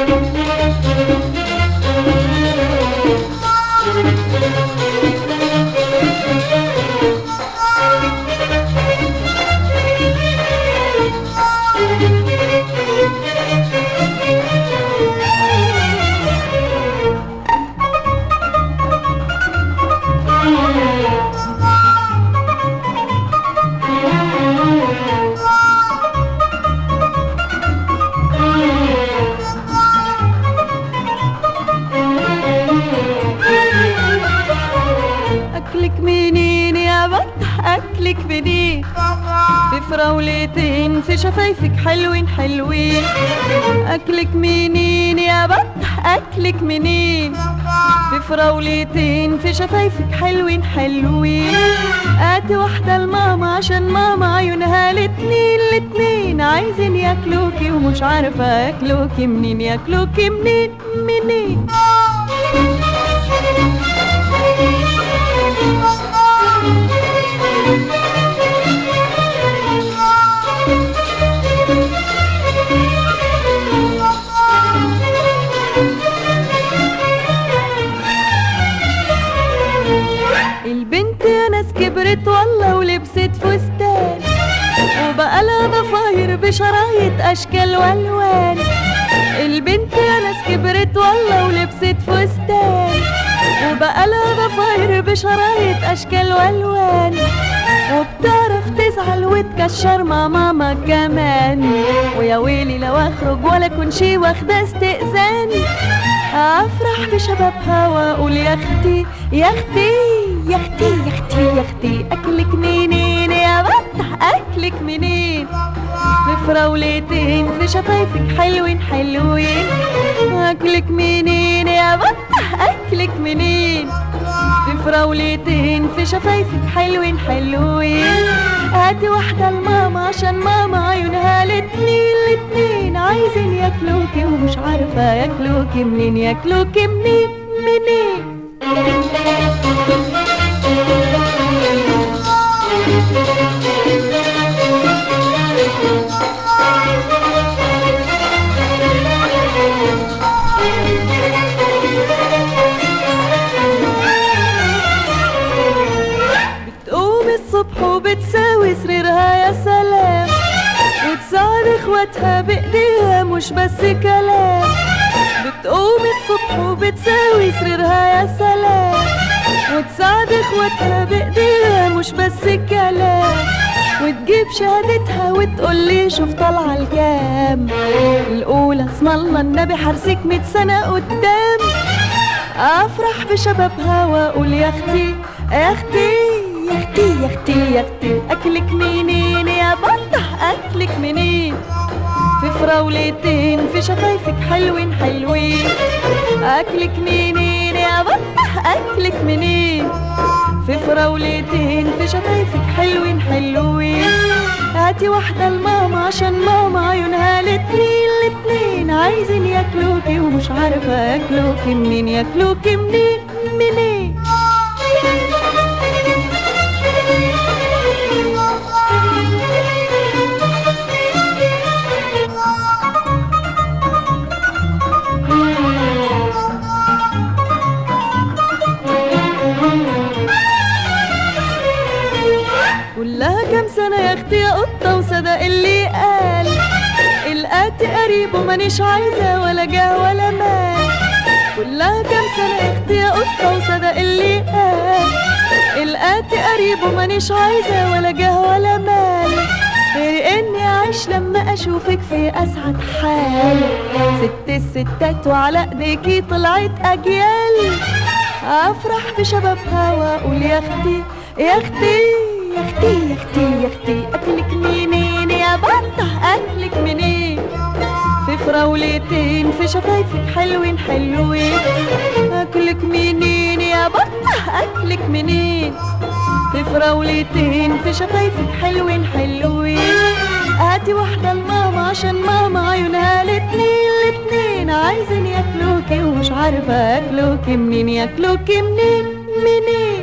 أكلك منين يا بطح أكلك منين في فراولتين في شفايفك حلوين حلوين أكلك منين يا بطح أكلك منين في فراولتين في شفايفك حلوين حلوين هاتي واحدة لماما عشان ماما عيونها الاتنين الاتنين عايزين ياكلوكي ومش عارفة ياكلوكي منين ياكلوكي منين منين البنت يا ناس كبرت والله ولبست فستان وبقى لها ضفاير بشرايط اشكال والوان البنت يا ناس كبرت والله ولبست فستان وبقى لها ضفاير بشرايط اشكال والوان وبتعرف تزعل وتكشر مع ماما كمان ويا ويلي لو اخرج ولا كن شي واخده استئذان افرح بشبابها واقول يا اختي يا اختي يا اختي يا اختي يا اختي اكلك منين يا بطح اكلك منين في فراولتين في شفايفك حلوين حلوين اكلك منين يا بطح اكلك منين في فراولتين في شفايفك حلوين حلوين هاتي واحدة لماما عشان ماما عيونها الاتنين الاتنين عايزين ياكلوكي ومش عارفة ياكلوكي منين ياكلوكي منين منين بتقوم الصبح وبتساوي سريرها يا سلام وتساعد اخواتها بايديها مش بس كلام بتقوم الصبح وبتساوي سريرها يا سلام وتساعد اخواتها بايديها مش بس كلام وتجيب شهادتها وتقول لي شوف طالعه الكام الاولى اسم الله النبي حرسك مية سنه قدام افرح بشبابها واقول يا اختي يا اختي يا اختي يا اختي يا اختي اكلك منين يا بطح اكلك منين في فراولتين في شفايفك حلوين حلوين اكلك منين يا بطح اكلك منين في فراولتين في شفايفك حلوين حلوين هاتي واحدة لماما عشان ماما عيونها الاتنين الاتنين عايزين ياكلوكي ومش عارفة ياكلوكي منين ياكلوكي منين منين كلها كام سنة يا اختي يا قطة وصدق اللي قال القاتي قريب ومانيش عايزة ولا جاه ولا مال كلها كام سنة يا اختي يا قطة وصدق اللي قال القاتي قريب ومانيش عايزة ولا جاه ولا مال غير اني اعيش لما اشوفك في اسعد حال ست الستات وعلى ايديكي طلعت اجيال افرح بشبابها واقول يا اختي يا اختي يا اختي يا اختي يا اختي اكلك منين يا بطح اكلك منين في فراولتين في شفايفك حلوين حلوين اكلك منين يا بطح اكلك منين في فراولتين في شفايفك حلوين حلوين هاتي واحدة لماما عشان ماما عيونها الاتنين الاتنين عايزين ياكلوكي ومش عارفة ياكلوكي منين ياكلوكي منين منين